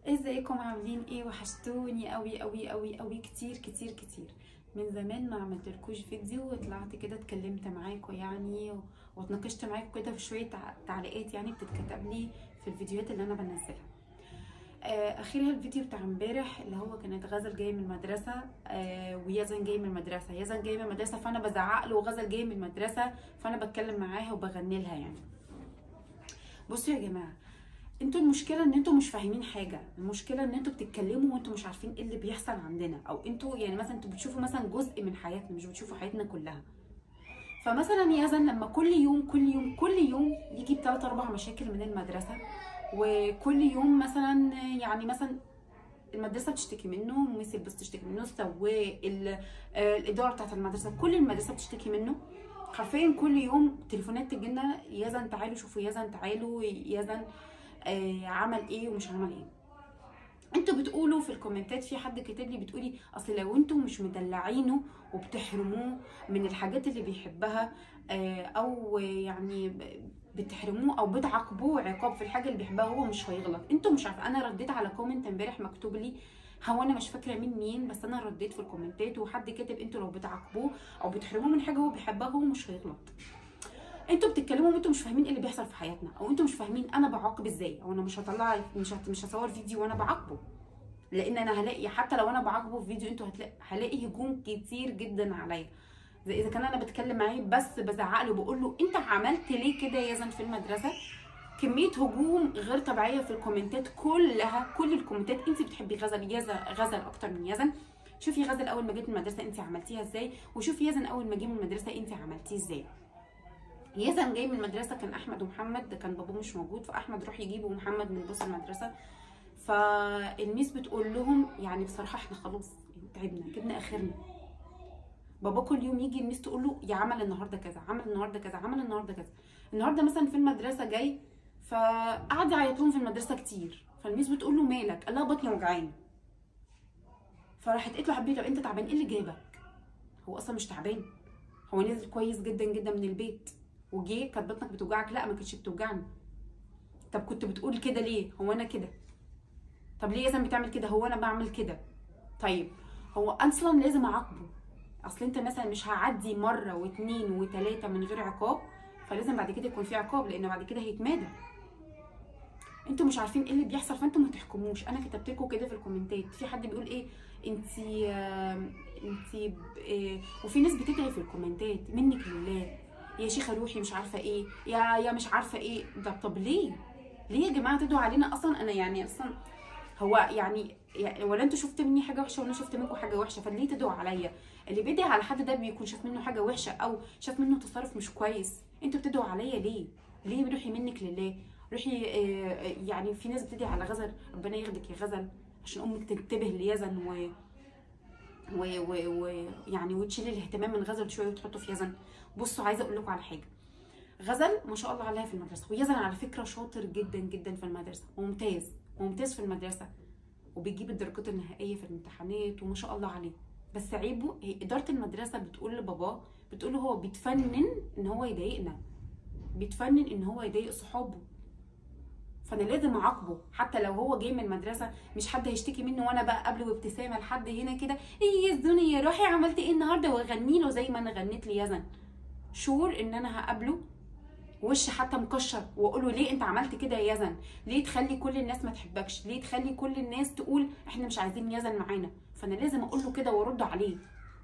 ازيكم عاملين ايه وحشتوني قوي قوي قوي قوي كتير كتير كتير من زمان ما عملتلكوش فيديو وطلعت كده اتكلمت معاكم يعني واتناقشت معاكم كده في شويه تع- تعليقات يعني بتتكتب لي في الفيديوهات اللي انا بنزلها آه، اخرها الفيديو بتاع امبارح اللي هو كانت غزل جاي من المدرسه آه، ويزن جاي من المدرسه يزن جاي من المدرسه فانا بزعق له وغزل جاي من المدرسه فانا بتكلم معاها وبغني لها يعني بصوا يا جماعه انتوا المشكله ان انتوا مش فاهمين حاجه المشكله ان انتوا بتتكلموا وانتوا مش عارفين ايه اللي بيحصل عندنا او انتوا يعني مثلا انتوا بتشوفوا مثلا جزء من حياتنا مش بتشوفوا حياتنا كلها فمثلا يزن لما كل يوم كل يوم كل يوم يجي بثلاث اربع مشاكل من المدرسه وكل يوم مثلا يعني مثلا المدرسه بتشتكي منه ميس البس تشتكي منه السواق ال- آه، الاداره بتاعت المدرسه كل المدرسه بتشتكي منه حرفيا كل يوم تليفونات تجينا يزن تعالوا شوفوا يزن تعالوا يزن آه، عمل ايه ومش عمل ايه انتوا بتقولوا في الكومنتات في حد كاتب لي بتقولي اصل لو انتوا مش مدلعينه وبتحرموه من الحاجات اللي بيحبها آه، او يعني ب- بتحرموه او بتعاقبوه عقاب في الحاجه اللي بيحبها هو مش هيغلط انتوا مش عارفه انا رديت على كومنت امبارح مكتوب لي هو انا مش فاكره مين مين بس انا رديت في الكومنتات وحد كاتب انتوا لو بتعاقبوه او بتحرموه من حاجه هو بيحبها هو مش هيغلط انتوا بتتكلموا وانتوا مش فاهمين ايه اللي بيحصل في حياتنا او انتوا مش فاهمين انا بعاقب ازاي او انا مش هطلع مش هت- مش هصور فيديو وانا بعاقبه لان انا هلاقي حتى لو انا بعاقبه في فيديو انتوا هتلاقي هلاقي هجوم كتير جدا عليا زي اذا كان انا بتكلم معاه بس بزعق له بقول له انت عملت ليه كده يا زن في المدرسه كميه هجوم غير طبيعيه في الكومنتات كلها كل الكومنتات انت بتحبي غزل يزن غزل اكتر من يزن شوفي غزل اول ما جيت من المدرسه انت عملتيها ازاي وشوفي يزن اول ما جه من المدرسه انت عملتيه ازاي يزن جاي من المدرسه كان احمد ومحمد كان بابوه مش موجود فاحمد راح يجيبه ومحمد من بص المدرسه فالميس بتقول لهم يعني بصراحه احنا خلاص تعبنا جبنا اخرنا بابا كل يوم يجي الميس تقول له يا عمل النهارده كذا عمل النهارده كذا عمل النهارده كذا النهارده مثلا في المدرسه جاي فقعد يعيط لهم في المدرسه كتير فالميس بتقول له مالك قال لها بطني وجعاني فراحت قالت له حبيبي طب انت تعبان ايه اللي جابك هو اصلا مش تعبان هو نزل كويس جدا جدا من البيت وجه كانت بطنك بتوجعك لا ما كانتش بتوجعني طب كنت بتقول كده ليه هو انا كده طب ليه لازم بتعمل كده هو انا بعمل كده طيب هو اصلا لازم اعاقبه اصل انت مثلا مش هعدي مره واتنين وتلاته من غير عقاب فلازم بعد كده يكون في عقاب لان بعد كده هيتمادى انتوا مش عارفين ايه اللي بيحصل فانتوا ما تحكموش انا كتبت لكم كده في الكومنتات في حد بيقول ايه انتي آم، انتي ب- إيه وفي ناس بتدعي في الكومنتات منك لله يا شيخه روحي مش عارفه ايه يا يا مش عارفه ايه ده طب ليه ليه يا جماعه تدعوا علينا اصلا انا يعني اصلا هو يعني يعني ولا انتوا شفت مني حاجه وحشه ولا انا شفت منكم حاجه وحشه فليه تدعوا عليا اللي بيدعي على حد ده بيكون شاف منه حاجه وحشه او شاف منه تصرف مش كويس انتوا بتدعوا عليا ليه ليه روحي منك لله روحي آه، آه، يعني في ناس بتدعي على غزل ربنا ياخدك يا غزل عشان امك تنتبه ليزن و و و و يعني وتشيلي الاهتمام من غزل شويه وتحطه في يزن بصوا عايزه اقول لكم على حاجه غزل ما شاء الله عليها في المدرسه ويزن على فكره شاطر جدا جدا في المدرسه وممتاز وممتاز في المدرسه وبيجيب الدرجات النهائيه في الامتحانات وما شاء الله عليه بس عيبه هي اداره المدرسه بتقول لباباه بتقول له هو بيتفنن ان هو يضايقنا بيتفنن ان هو يضايق صحابه فانا لازم اعاقبه حتى لو هو جاي من المدرسه مش حد هيشتكي منه وانا بقى قبله بابتسامه لحد هنا كده ايه يا زوني يا روحي عملت ايه النهارده واغني له زي ما انا غنيت ليزن شور ان انا هقابله وش حتى مكشر واقول له ليه انت عملت كده يا يزن ليه تخلي كل الناس ما تحبكش ليه تخلي كل الناس تقول احنا مش عايزين يزن معانا فانا لازم اقول له كده وارد عليه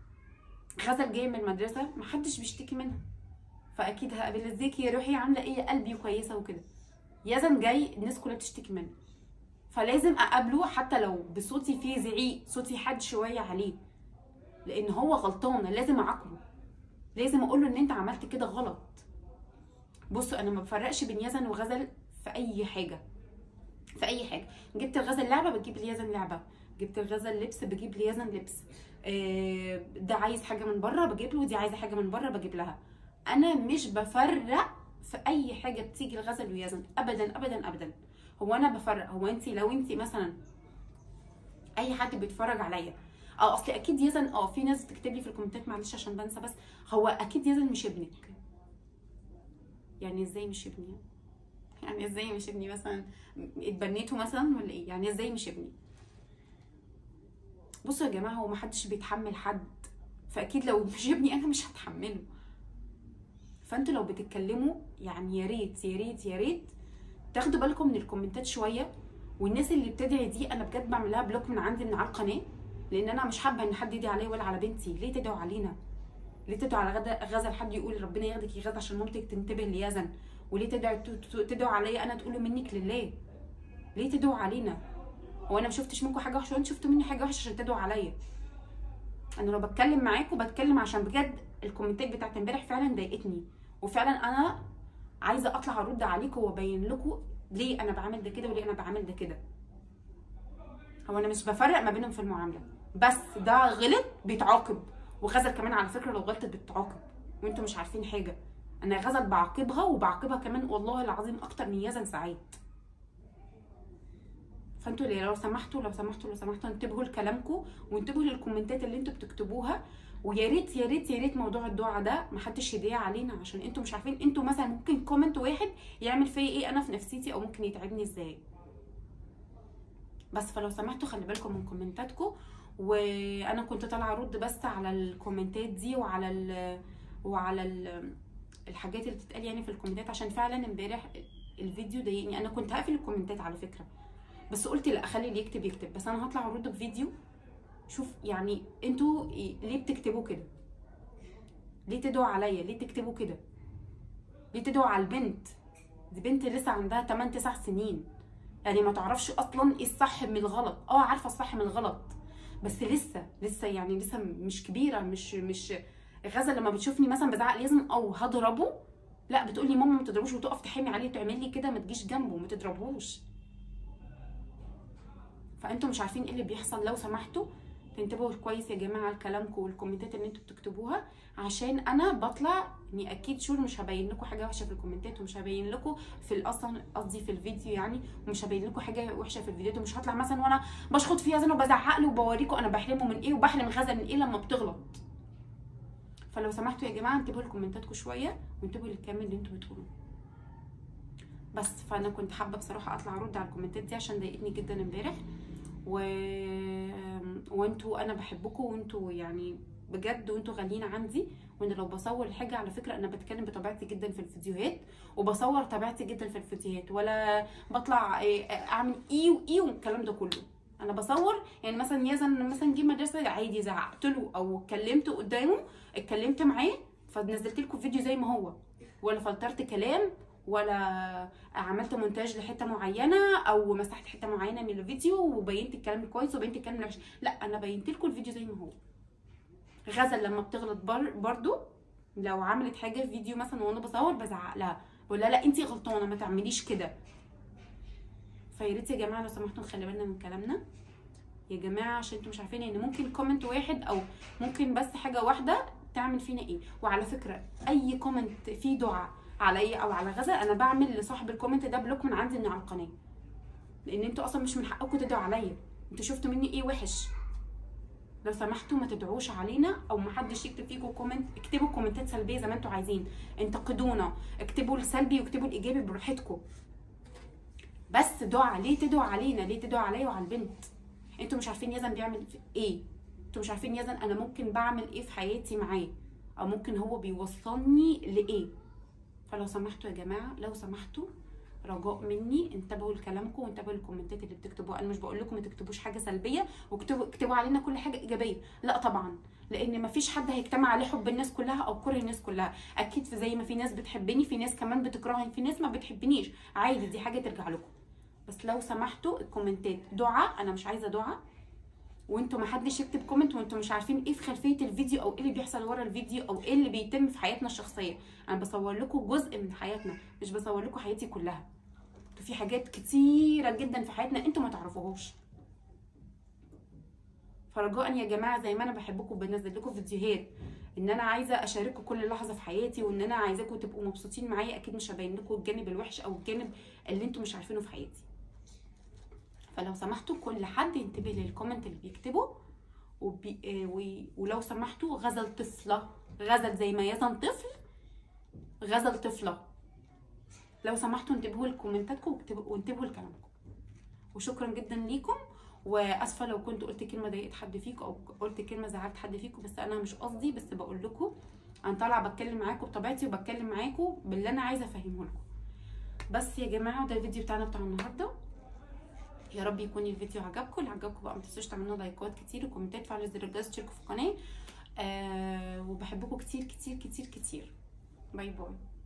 غزل جاي من المدرسه محدش بيشتكي منها فاكيد هقابل ازيك يا روحي عامله ايه يا قلبي كويسه وكده يزن جاي الناس كلها بتشتكي منه فلازم اقابله حتى لو بصوتي فيه زعيق صوتي حاد شويه عليه لان هو غلطان لازم اعاقبه لازم اقول له ان انت عملت كده غلط بصوا انا ما بفرقش بين يزن وغزل في اي حاجه في اي حاجه جبت الغزل لعبه بجيب ليزن لعبه جبت الغزل لبس بجيب ليزن لبس آه، ده عايز حاجه من بره بجيب له ودي عايزه حاجه من بره بجيب لها انا مش بفرق في اي حاجه بتيجي الغزل ويزن ابدا ابدا ابدا هو انا بفرق هو انت لو انت مثلا اي حد بيتفرج عليا اه اصل اكيد يزن اه في ناس بتكتب لي في الكومنتات معلش عشان بنسى بس هو اكيد يزن مش ابنك يعني ازاي مش ابني يعني ازاي مش ابني مثلا اتبنيته مثلا ولا ايه يعني ازاي مش ابني بصوا يا جماعه هو محدش بيتحمل حد فاكيد لو مش ابني انا مش هتحمله فانتوا لو بتتكلموا يعني يا ريت يا ريت يا ريت تاخدوا بالكم من الكومنتات شويه والناس اللي بتدعي دي انا بجد بعمل لها بلوك من عندي من على القناه لان انا مش حابه ان حد يدعي عليا ولا على بنتي ليه تدعوا علينا ليه تدعوا على غدا غزل حد يقول ربنا ياخدك يا غزل عشان مامتك تنتبه ليزن وليه تدعوا تدعوا عليا انا تقولوا منك لله ليه تدعوا علينا هو انا ما شفتش منكم حاجه وحشه وانتوا شفتوا مني حاجه وحشه عشان تدعوا عليا انا لو بتكلم معاكم بتكلم عشان بجد الكومنتات بتاعت امبارح فعلا ضايقتني وفعلا انا عايزه اطلع ارد عليكم وابين لكم ليه انا بعمل ده كده وليه انا بعمل ده كده هو انا مش بفرق ما بينهم في المعامله بس ده غلط بيتعاقب وغزل كمان على فكره لو غلطت بتتعاقب وانتوا مش عارفين حاجه انا غزل بعاقبها وبعاقبها كمان والله العظيم اكتر من يزن سعيد فانتوا اللي لو سمحتوا لو سمحتوا لو سمحتوا انتبهوا لكلامكم وانتبهوا للكومنتات اللي انتوا بتكتبوها ويا ريت يا ريت يا ريت موضوع الدعاء ده محدش يضيع علينا عشان انتوا مش عارفين انتوا مثلا ممكن كومنت واحد يعمل فيا ايه انا في نفسيتي او ممكن يتعبني ازاي بس فلو سمحتوا خلي بالكم من كومنتاتكم وانا كنت طالعه ارد بس على الكومنتات دي وعلى ال وعلى ال الحاجات اللي بتتقال يعني في الكومنتات عشان فعلا امبارح الفيديو ضايقني انا كنت هقفل الكومنتات على فكره بس قلت لا اخلي اللي يكتب يكتب بس انا هطلع ارد بفيديو شوف يعني انتوا ليه بتكتبوا كده ليه تدعوا عليا ليه تكتبوا كده ليه تدعوا على البنت دي بنت لسه عندها 8 9 سنين يعني ما تعرفش اصلا ايه الصح من الغلط اه عارفه الصح من الغلط بس لسه لسه يعني لسه مش كبيره مش مش غزل لما بتشوفني مثلا بزعق لازم او هضربه لا بتقولي ماما ما تضربوش وتقف تحمي عليه تعمل لي كده ما تجيش جنبه ما تضربوش فانتوا مش عارفين ايه اللي بيحصل لو سمحتوا تنتبهوا كويس يا جماعه لكلامكم والكومنتات اللي انتوا بتكتبوها عشان انا بطلع اني اكيد شور مش هبين لكم حاجه وحشه في الكومنتات ومش هبين لكم في اصلا قصدي في الفيديو يعني ومش هبين لكم حاجه وحشه في الفيديوهات ومش هطلع مثلا وانا بشخط فيها زين وبزعق له وبوريكم انا بحرمه من ايه وبحرم غزل من ايه لما بتغلط فلو سمحتوا يا جماعه انتبهوا لكومنتاتكم شويه وانتبهوا للكلام اللي انتوا بتقولوه بس فانا كنت حابه بصراحه اطلع ارد على الكومنتات دي عشان ضايقتني جدا امبارح و... وانتوا انا بحبكم وانتوا يعني بجد وانتوا غاليين عندي وانا لو بصور حاجه على فكره انا بتكلم بطبيعتي جدا في الفيديوهات وبصور طبيعتي جدا في الفيديوهات ولا بطلع اعمل ايه وايه والكلام ده كله انا بصور يعني مثلا يزن مثلا جه مدرسه عادي زعقت له او اتكلمت قدامه اتكلمت معاه فنزلت لكم فيديو زي ما هو ولا فلترت كلام ولا عملت مونتاج لحته معينه او مسحت حته معينه من الفيديو وبينت الكلام الكويس وبينت الكلام الوحش لا انا بينت لكم الفيديو زي ما هو غزل لما بتغلط بر برضو لو عملت حاجه في فيديو مثلا وانا بصور بزعق لها بقول لها لا انت غلطانه ما تعمليش كده فيا ريت يا جماعه لو سمحتوا نخلي بالنا من كلامنا يا جماعه عشان انتوا مش عارفين ان ممكن كومنت واحد او ممكن بس حاجه واحده تعمل فينا ايه وعلى فكره اي كومنت فيه دعاء عليا او على غزل انا بعمل لصاحب الكومنت ده بلوك من عندي من على القناه لان انتوا اصلا مش من حقكم تدعوا عليا انتوا شفتوا مني ايه وحش لو سمحتوا ما تدعوش علينا او ما حدش يكتب فيكم كومنت اكتبوا كومنتات سلبيه زي ما انتوا عايزين انتقدونا اكتبوا السلبي واكتبوا الايجابي براحتكم بس دعاء ليه تدعوا علينا ليه تدعوا عليا وعلى البنت انتوا مش عارفين يزن بيعمل ايه انتوا مش عارفين يزن انا ممكن بعمل ايه في حياتي معاه او ممكن هو بيوصلني لايه فلو سمحتوا يا جماعه لو سمحتوا رجاء مني انتبهوا لكلامكم وانتبهوا للكومنتات اللي بتكتبوها انا مش بقول لكم ما تكتبوش حاجه سلبيه واكتبوا اكتبوا علينا كل حاجه ايجابيه لا طبعا لان ما فيش حد هيجتمع عليه حب الناس كلها او كره الناس كلها اكيد في زي ما في ناس بتحبني في ناس كمان بتكرهني في ناس ما بتحبنيش عادي دي حاجه ترجع لكم بس لو سمحتوا الكومنتات دعاء انا مش عايزه دعاء وانتوا ما حدش يكتب كومنت وانتوا مش عارفين ايه في خلفيه الفيديو او ايه اللي بيحصل ورا الفيديو او ايه اللي بيتم في حياتنا الشخصيه انا بصور لكم جزء من حياتنا مش بصور لكم حياتي كلها في حاجات كتيره جدا في حياتنا انتوا ما تعرفوهاش فرجاء يا جماعه زي ما انا بحبكم بنزل لكم فيديوهات ان انا عايزه اشارككم كل لحظه في حياتي وان انا عايزاكم تبقوا مبسوطين معايا اكيد مش هبين لكم الجانب الوحش او الجانب اللي انتوا مش عارفينه في حياتي فلو سمحتوا كل حد ينتبه للكومنت اللي بيكتبه وبي... آه ولو سمحتوا غزل طفله غزل زي ما يزن طفل غزل طفله لو سمحتوا انتبهوا لكومنتاتكم واكتبوا- وانتبهوا لكلامكم وشكرا جدا ليكم واسفه لو كنت قلت كلمه ضايقت حد فيكم او قلت كلمه زعلت حد فيكم بس انا مش قصدي بس بقول لكم انا طالعه بتكلم معاكم بطبيعتي وبتكلم معاكم باللي انا عايزه افهمه لكم بس يا جماعه وده الفيديو بتاعنا بتاع النهارده يا رب يكون الفيديو عجبكم اللي عجبكم بقى ما تنسوش تعملوا لايكات كتير وكومنتات فعلوا زر الجرس تشتركوا في القناه آه وبحبكم كتير كتير كتير كتير باي باي